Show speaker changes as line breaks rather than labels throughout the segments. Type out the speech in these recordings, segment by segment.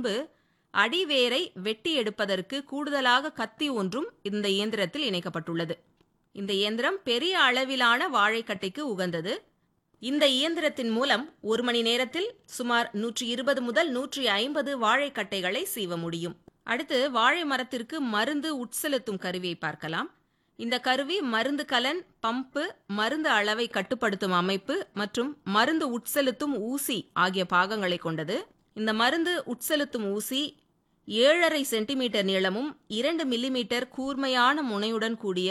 முன்பு அடிவேரை வெட்டி எடுப்பதற்கு கூடுதலாக கத்தி ஒன்றும் இந்த இயந்திரத்தில் இணைக்கப்பட்டுள்ளது இந்த இயந்திரம் பெரிய அளவிலான வாழைக்கட்டைக்கு உகந்தது இந்த இயந்திரத்தின் மூலம் ஒரு மணி நேரத்தில் சுமார் நூற்றி இருபது முதல் நூற்றி ஐம்பது வாழைக்கட்டைகளை சீவ முடியும் அடுத்து வாழை மரத்திற்கு மருந்து உட்செலுத்தும் கருவியை பார்க்கலாம் இந்த கருவி மருந்து கலன் பம்பு மருந்து அளவை கட்டுப்படுத்தும் அமைப்பு மற்றும் மருந்து உட்செலுத்தும் ஊசி ஆகிய பாகங்களை கொண்டது இந்த மருந்து உட்செலுத்தும் ஊசி ஏழரை சென்டிமீட்டர் நீளமும் இரண்டு மில்லிமீட்டர் கூர்மையான முனையுடன் கூடிய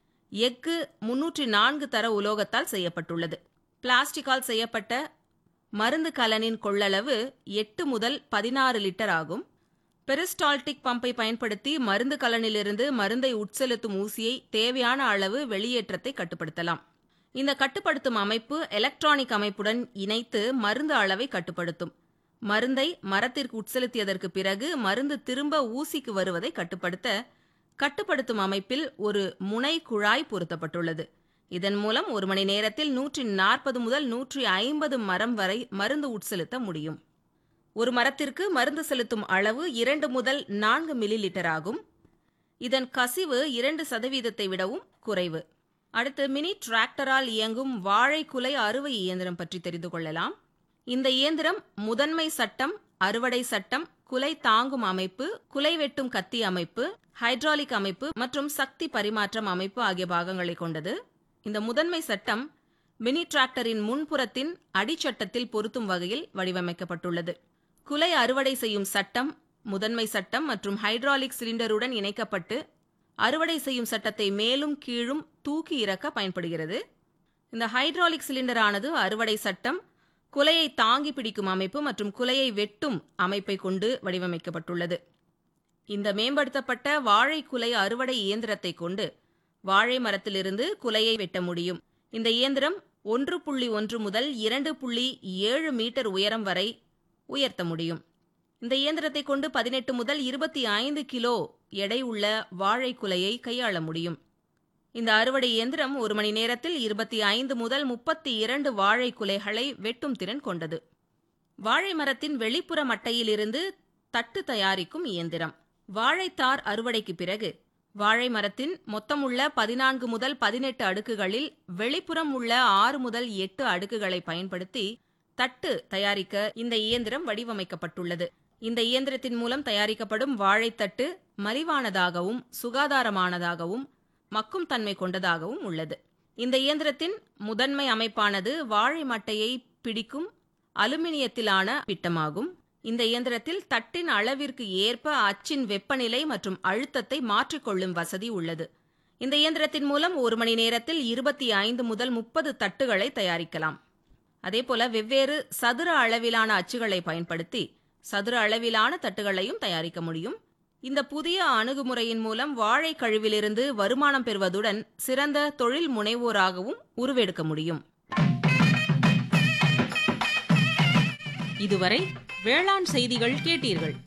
எஃகு முன்னூற்றி நான்கு தர உலோகத்தால் செய்யப்பட்டுள்ளது பிளாஸ்டிக்கால் செய்யப்பட்ட மருந்து கலனின் கொள்ளளவு எட்டு முதல் பதினாறு லிட்டர் ஆகும் பெரிஸ்டால்டிக் பம்பை பயன்படுத்தி மருந்து கலனிலிருந்து மருந்தை உட்செலுத்தும் ஊசியை தேவையான அளவு வெளியேற்றத்தை கட்டுப்படுத்தலாம் இந்த கட்டுப்படுத்தும் அமைப்பு எலக்ட்ரானிக் அமைப்புடன் இணைத்து மருந்து அளவை கட்டுப்படுத்தும் மருந்தை மரத்திற்கு உட்செலுத்தியதற்கு பிறகு மருந்து திரும்ப ஊசிக்கு வருவதை கட்டுப்படுத்த கட்டுப்படுத்தும் அமைப்பில் ஒரு முனை குழாய் பொருத்தப்பட்டுள்ளது இதன் மூலம் ஒரு மணி நேரத்தில் நூற்றி நாற்பது முதல் நூற்றி ஐம்பது மரம் வரை மருந்து உட்செலுத்த முடியும் ஒரு மரத்திற்கு மருந்து செலுத்தும் அளவு இரண்டு முதல் நான்கு மில்லி லிட்டர் ஆகும் இதன் கசிவு இரண்டு சதவீதத்தை விடவும் குறைவு அடுத்து மினி டிராக்டரால் இயங்கும் வாழை குலை அறுவை இயந்திரம் பற்றி தெரிந்து கொள்ளலாம் இந்த இயந்திரம் முதன்மை சட்டம் அறுவடை சட்டம் குலை தாங்கும் அமைப்பு குலை வெட்டும் கத்தி அமைப்பு ஹைட்ராலிக் அமைப்பு மற்றும் சக்தி பரிமாற்றம் அமைப்பு ஆகிய பாகங்களை கொண்டது இந்த முதன்மை சட்டம் மினி டிராக்டரின் முன்புறத்தின் அடிச்சட்டத்தில் பொருத்தும் வகையில் வடிவமைக்கப்பட்டுள்ளது குலை அறுவடை செய்யும் சட்டம் முதன்மை சட்டம் மற்றும் ஹைட்ராலிக் சிலிண்டருடன் இணைக்கப்பட்டு அறுவடை செய்யும் சட்டத்தை மேலும் கீழும் தூக்கி இறக்க பயன்படுகிறது இந்த ஹைட்ராலிக் சிலிண்டரானது அறுவடை சட்டம் குலையை தாங்கி பிடிக்கும் அமைப்பு மற்றும் குலையை வெட்டும் அமைப்பை கொண்டு வடிவமைக்கப்பட்டுள்ளது இந்த மேம்படுத்தப்பட்ட வாழை குலை அறுவடை இயந்திரத்தை கொண்டு வாழை மரத்திலிருந்து குலையை வெட்ட முடியும் இந்த இயந்திரம் ஒன்று புள்ளி ஒன்று முதல் இரண்டு புள்ளி ஏழு மீட்டர் உயரம் வரை உயர்த்த முடியும் இந்த இயந்திரத்தை கொண்டு பதினெட்டு முதல் இருபத்தி ஐந்து கிலோ எடை உள்ள வாழை குலையை கையாள முடியும் இந்த அறுவடை இயந்திரம் ஒரு மணி நேரத்தில் இருபத்தி ஐந்து முதல் முப்பத்தி இரண்டு வாழை குலைகளை வெட்டும் திறன் கொண்டது வாழை மரத்தின் வெளிப்புற மட்டையிலிருந்து தட்டு தயாரிக்கும் இயந்திரம் வாழைத்தார் அறுவடைக்கு பிறகு வாழை மரத்தின் மொத்தமுள்ள பதினான்கு முதல் பதினெட்டு அடுக்குகளில் வெளிப்புறம் உள்ள ஆறு முதல் எட்டு அடுக்குகளை பயன்படுத்தி தட்டு தயாரிக்க இந்த இயந்திரம் வடிவமைக்கப்பட்டுள்ளது இந்த இயந்திரத்தின் மூலம் தயாரிக்கப்படும் வாழைத்தட்டு மலிவானதாகவும் சுகாதாரமானதாகவும் மக்கும் தன்மை கொண்டதாகவும் உள்ளது இந்த இயந்திரத்தின் முதன்மை அமைப்பானது வாழை மட்டையை பிடிக்கும் அலுமினியத்திலான பிட்டமாகும் இந்த இயந்திரத்தில் தட்டின் அளவிற்கு ஏற்ப அச்சின் வெப்பநிலை மற்றும் அழுத்தத்தை மாற்றிக்கொள்ளும் வசதி உள்ளது இந்த இயந்திரத்தின் மூலம் ஒரு மணி நேரத்தில் இருபத்தி ஐந்து முதல் முப்பது தட்டுகளை தயாரிக்கலாம் அதேபோல வெவ்வேறு சதுர அளவிலான அச்சுகளை பயன்படுத்தி சதுர அளவிலான தட்டுகளையும் தயாரிக்க முடியும் இந்த புதிய அணுகுமுறையின் மூலம் வாழை கழிவிலிருந்து வருமானம் பெறுவதுடன் சிறந்த தொழில் முனைவோராகவும் உருவெடுக்க முடியும்
இதுவரை வேளாண் செய்திகள் கேட்டீர்கள்